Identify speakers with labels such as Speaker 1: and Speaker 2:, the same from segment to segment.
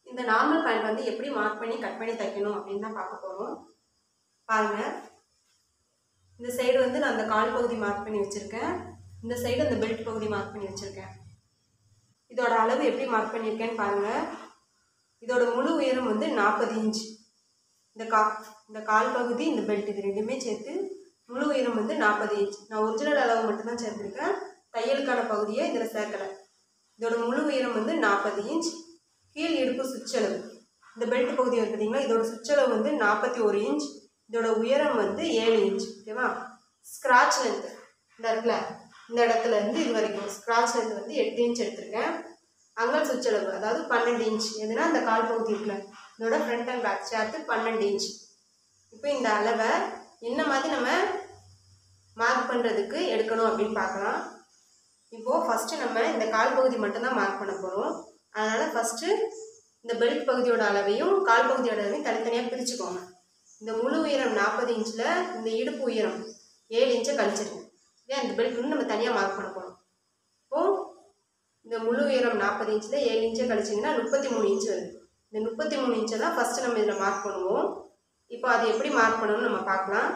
Speaker 1: இந்த normal pant வந்து எப்படி மார்க் பண்ணி கட் பண்ணி தைக்கணும் அப்படின்னு தான் பார்க்க போகிறோம் பாருங்க இந்த சைடு வந்து நான் அந்த கால் பகுதி மார்க் பண்ணி வச்சுருக்கேன் இந்த சைடு அந்த பெல்ட் பகுதி மார்க் பண்ணி வச்சுருக்கேன் இதோட அளவு எப்படி மார்க் பண்ணியிருக்கேன்னு பாருங்கள் இதோட முழு உயரம் வந்து நாற்பது இன்ச் இந்த கா இந்த கால் பகுதி இந்த பெல்ட் இது ரெண்டுமே சேர்த்து முழு உயரம் வந்து நாற்பது இன்ச் நான் ஒரிஜினல் அளவு மட்டும்தான் சேர்த்துருக்கேன் தையலுக்கான பகுதியை இதில் சேர்க்கலை இதோட முழு உயரம் வந்து நாற்பது இன்ச் கீழ் இடுப்பு சுற்றளவு இந்த பெல்ட் பகுதி இருக்கு பார்த்தீங்களா இதோட சுற்றளவு வந்து நாற்பத்தி ஒரு இன்ச் இதோட உயரம் வந்து ஏழு இன்ச் ஓகேவா ஸ்க்ராட்ச் லென்த் இந்த இடத்துல இந்த இடத்துல இருந்து இது வரைக்கும் ஸ்க்ராட்ச் லென்த் வந்து எட்டு இன்ச் எடுத்திருக்கேன் அங்கல் சுற்றளவு அதாவது பன்னெண்டு இன்ச் எதுனா இந்த கால் பகுதி இருக்குல்ல இதோட ஃப்ரண்ட் அண்ட் பேக் சேர்த்து பன்னெண்டு இன்ச் இப்போ இந்த அளவை என்ன மாதிரி நம்ம மார்க் பண்ணுறதுக்கு எடுக்கணும் அப்படின்னு பார்க்கலாம் இப்போது ஃபஸ்ட்டு நம்ம இந்த கால் பகுதி மட்டும்தான் மார்க் பண்ண போகிறோம் அதனால் ஃபஸ்ட்டு இந்த பெல்ட் பகுதியோட அளவையும் கால் பகுதியோட அளவையும் தனித்தனியாக பிரிச்சுக்கோங்க இந்த முழு உயரம் நாற்பது இன்ச்சில் இந்த இடுப்பு உயரம் ஏழு இன்ச்சை கழிச்சிருங்க ஏன் இந்த பெல்ட் வந்து நம்ம தனியாக மார்க் பண்ண போகிறோம் இப்போது இந்த முழு உயரம் நாற்பது இன்ச்சில் ஏழு இன்ச்சை கழிச்சிங்கன்னா முப்பத்தி மூணு இன்ச் வருது இந்த முப்பத்தி மூணு இன்ச்சை தான் ஃபஸ்ட்டு நம்ம இதில் மார்க் பண்ணுவோம் இப்போ அது எப்படி மார்க் பண்ணணும்னு நம்ம பார்க்கலாம்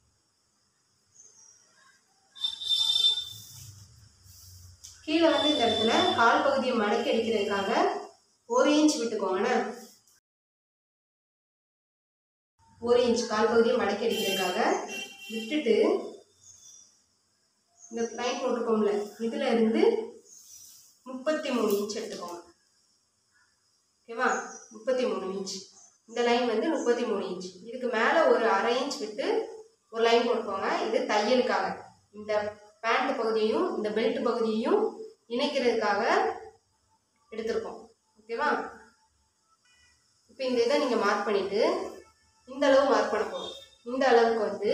Speaker 1: கீழே வந்து இந்த இடத்துல கால் பகுதியை மடக்கி அடிக்கிறதுக்காக ஒரு இன்ச் விட்டுக்கோங்கண்ணே ஒரு இன்ச் கால் பகுதியை மடக்கி அடிக்கிறதுக்காக விட்டுட்டு இந்த லைன் போட்டுக்கோம்ல இதுல இருந்து முப்பத்தி மூணு இன்ச் எடுத்துக்கோங்க ஓகேவா முப்பத்தி மூணு இன்ச் இந்த லைன் வந்து முப்பத்தி மூணு இன்ச் இதுக்கு மேலே ஒரு அரை இன்ச் விட்டு ஒரு லைன் போட்டுக்கோங்க இது தையலுக்காக இந்த பேண்ட் பகுதியையும் இந்த பெல்ட் பகுதியையும் இணைக்கிறதுக்காக எடுத்திருக்கோம் ஓகேவா இப்போ இந்த இதை நீங்கள் மார்க் பண்ணிவிட்டு இந்த அளவு மார்க் பண்ண போகிறோம் இந்த அளவுக்கு வந்து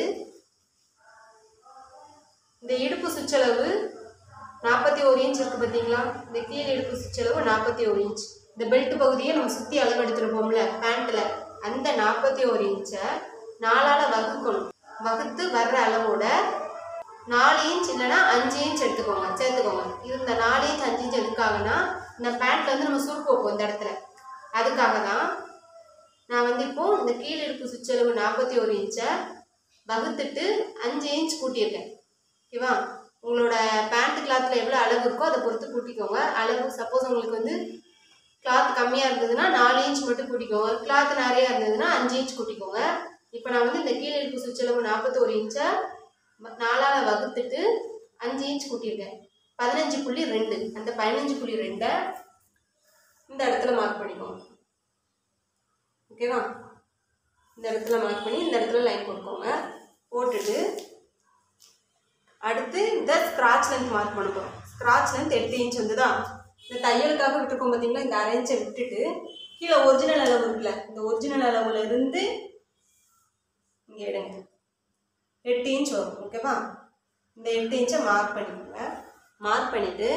Speaker 1: இந்த இடுப்பு சுற்றளவு நாற்பத்தி ஒரு இன்ச் இருக்குது பார்த்தீங்களா இந்த கீழ் இடுப்பு சுற்றளவு நாற்பத்தி ஒரு இன்ச் இந்த பெல்ட் பகுதியை நம்ம சுற்றி அளவு எடுத்துருப்போம்ல பேண்ட்டில் அந்த நாற்பத்தி ஒரு இன்ச்சை நாலால் வகுக்கணும் வகுத்து வர்ற அளவோட நாலு இன்ச் இல்லைன்னா அஞ்சு இன்ச் எடுத்துக்கோங்க சேர்த்துக்கோங்க இது இந்த நாலு இன்ச் அஞ்சு இன்ச் எதுக்காகனா இந்த பேண்ட்ல வந்து நம்ம சுருக்கு வைப்போம் இந்த இடத்துல அதுக்காக தான் நான் வந்து இப்போ இந்த கீழ் இடுப்பு சுற்றளவு நாற்பத்தி ஒரு இன்ச்சை வகுத்துட்டு அஞ்சு இன்ச் கூட்டியிருக்கேன் ஓகேவா உங்களோட பேண்ட் கிளாத்தில் எவ்வளோ அளவு இருக்கோ அதை பொறுத்து கூட்டிக்கோங்க அளவு சப்போஸ் உங்களுக்கு வந்து கிளாத் கம்மியாக இருந்ததுன்னா நாலு இன்ச் மட்டும் கூட்டிக்கோங்க கிளாத் நிறையா இருந்ததுன்னா அஞ்சு இன்ச் கூட்டிக்கோங்க இப்போ நான் வந்து இந்த கீழ் இடுப்பு சுற்றளவு நாற்பத்தோரு இன்ச்சை நாலால் வகுத்துட்டு அஞ்சு இன்ச் கூட்டியிருக்கேன் பதினஞ்சு புள்ளி ரெண்டு அந்த பதினஞ்சு புள்ளி ரெண்டை இந்த இடத்துல மார்க் பண்ணிக்கோங்க ஓகேவா இந்த இடத்துல மார்க் பண்ணி இந்த இடத்துல லைன் போட்டுக்கோங்க போட்டுட்டு அடுத்து இந்த ஸ்க்ராட்ச் லென்த் மார்க் பண்ண போகிறோம் ஸ்க்ராட்ச் லென்த் எட்டு இன்ச் வந்துதா இந்த தையலுக்காக விட்டுருக்கோம் பார்த்தீங்களா இந்த அரை இன்ச்சை விட்டுட்டு கீழே ஒரிஜினல் அளவு இருக்குல்ல இந்த ஒரிஜினல் அளவுல இருந்து இங்கே எடுங்க எட்டு இன்ச் வரும் ஓகேவா இந்த எட்டு இன்ச்சை மார்க் பண்ணிக்கோங்க மார்க் பண்ணிவிட்டு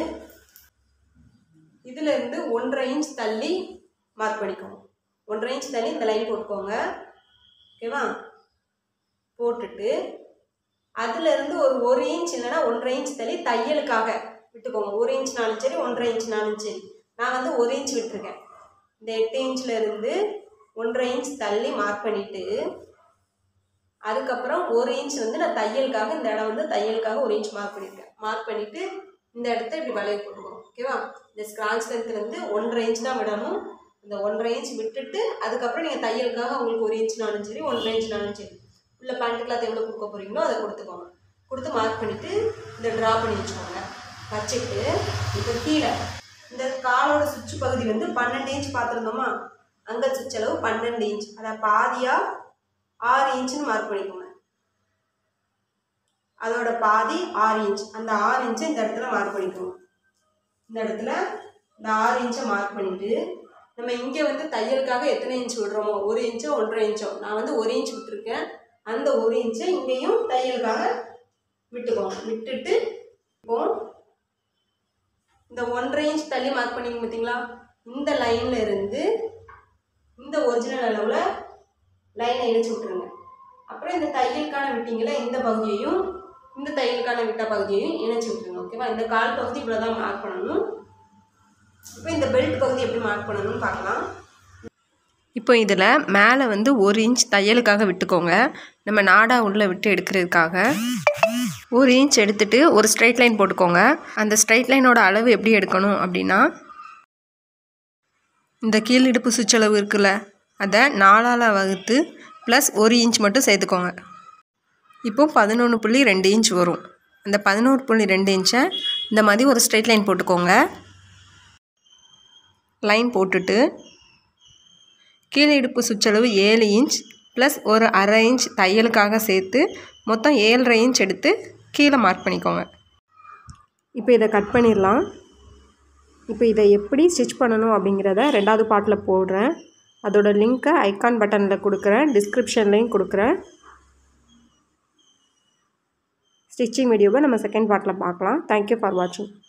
Speaker 1: இதிலேருந்து ஒன்றரை இன்ச் தள்ளி மார்க் பண்ணிக்கோங்க ஒன்றரை இன்ச் தள்ளி இந்த லைன் போட்டுக்கோங்க ஓகேவா போட்டுட்டு அதுலேருந்து ஒரு ஒரு இன்ச் இல்லைன்னா ஒன்றரை இன்ச் தள்ளி தையலுக்காக விட்டுக்கோங்க ஒரு இன்ச்னாலும் சரி ஒன்றரை இன்ச்னாலும் சரி நான் வந்து ஒரு இன்ச் விட்டுருக்கேன் இந்த எட்டு இன்ச்சில் இருந்து ஒன்றரை இன்ச் தள்ளி மார்க் பண்ணிவிட்டு அதுக்கப்புறம் ஒரு இன்ச் வந்து நான் தையலுக்காக இந்த இடம் வந்து தையலுக்காக ஒரு இன்ச் மார்க் பண்ணியிருக்கேன் மார்க் பண்ணிவிட்டு இந்த இடத்த இப்படி வளைய போட்டுக்கணும் ஓகேவா இந்த ஸ்க்ராட்ச் லென்த்லேருந்து ஒன்றரை இன்ச் தான் விடணும் இந்த ஒன்றரை இன்ச் விட்டுட்டு அதுக்கப்புறம் நீங்கள் தையலுக்காக உங்களுக்கு ஒரு இன்ச்னாலும் சரி ஒன்றரை இன்ச்னாலும் சரி உள்ள பேண்ட் கிளாத் எவ்வளோ கொடுக்க போகிறீங்களோ அதை கொடுத்துக்கோங்க கொடுத்து மார்க் பண்ணிவிட்டு இந்த ட்ரா பண்ணி வச்சுக்கோங்க வச்சுட்டு இப்போ கீழே இந்த காலோட சுவிட்ச் பகுதி வந்து பன்னெண்டு இன்ச் பார்த்துருந்தோமா அங்கே சுவிட்ச் அளவு பன்னெண்டு இன்ச் அதை பாதியாக ஆறு இன்ச்சுன்னு மார்க் பண்ணிக்கோங்க அதோட பாதி ஆறு இன்ச் அந்த ஆறு இன்ச்சை இந்த இடத்துல மார்க் பண்ணிக்கோங்க இந்த இடத்துல இந்த ஆறு இன்ச்சை மார்க் பண்ணிட்டு நம்ம இங்கே வந்து தையலுக்காக எத்தனை இன்ச் விடுறோமோ ஒரு இன்ச்சோ ஒன்றரை இன்ச்சோ நான் வந்து ஒரு இன்ச் விட்டுருக்கேன் அந்த ஒரு இன்ச்சை இங்கேயும் தையலுக்காக விட்டுக்கோங்க விட்டுட்டு இப்போ இந்த ஒன்றரை இன்ச் தள்ளி மார்க் பண்ணிங்க பார்த்தீங்களா இந்த லைன்ல இருந்து இந்த ஒரிஜினல் அளவில் லைனை இணைச்சு விட்ருங்க அப்புறம் இந்த தையலுக்கான விட்டீங்களா இந்த பகுதியையும் இந்த தையலுக்கான விட்ட பகுதியையும் இணைச்சு விட்டுருங்க ஓகேவா இந்த கால் பகுதி இவ்வளோ தான் மார்க் பண்ணணும் இப்போ இந்த பெல்ட் பகுதி எப்படி மார்க் பண்ணணும்னு பார்க்கலாம்
Speaker 2: இப்போ இதில் மேலே வந்து ஒரு இன்ச் தையலுக்காக விட்டுக்கோங்க நம்ம நாடா உள்ளே விட்டு எடுக்கிறதுக்காக ஒரு இன்ச் எடுத்துட்டு ஒரு ஸ்ட்ரைட் லைன் போட்டுக்கோங்க அந்த ஸ்ட்ரைட் லைனோட அளவு எப்படி எடுக்கணும் அப்படின்னா இந்த கீழ் இடுப்பு சுற்றளவு இருக்குல்ல அதை நாலால் வகுத்து ப்ளஸ் ஒரு இன்ச் மட்டும் சேர்த்துக்கோங்க இப்போ பதினொன்று புள்ளி ரெண்டு இன்ச் வரும் அந்த பதினோரு புள்ளி ரெண்டு இன்ச்சை இந்த மாதிரி ஒரு ஸ்ட்ரைட் லைன் போட்டுக்கோங்க லைன் போட்டுட்டு கீழே இடுப்பு சுற்றளவு ஏழு இன்ச் ப்ளஸ் ஒரு அரை இன்ச் தையலுக்காக சேர்த்து மொத்தம் ஏழரை இன்ச் எடுத்து கீழே மார்க் பண்ணிக்கோங்க
Speaker 1: இப்போ இதை கட் பண்ணிடலாம் இப்போ இதை எப்படி ஸ்டிச் பண்ணணும் அப்படிங்கிறத ரெண்டாவது பார்ட்டில் போடுறேன் அதோட லிங்க்கை ஐக்கான் பட்டனில் கொடுக்குறேன் டிஸ்கிரிப்ஷன்லேயும் கொடுக்குறேன் ஸ்டிச்சிங் வீடியோவை நம்ம செகண்ட் பார்ட்டில் பார்க்கலாம் தேங்க்யூ ஃபார் வாட்சிங்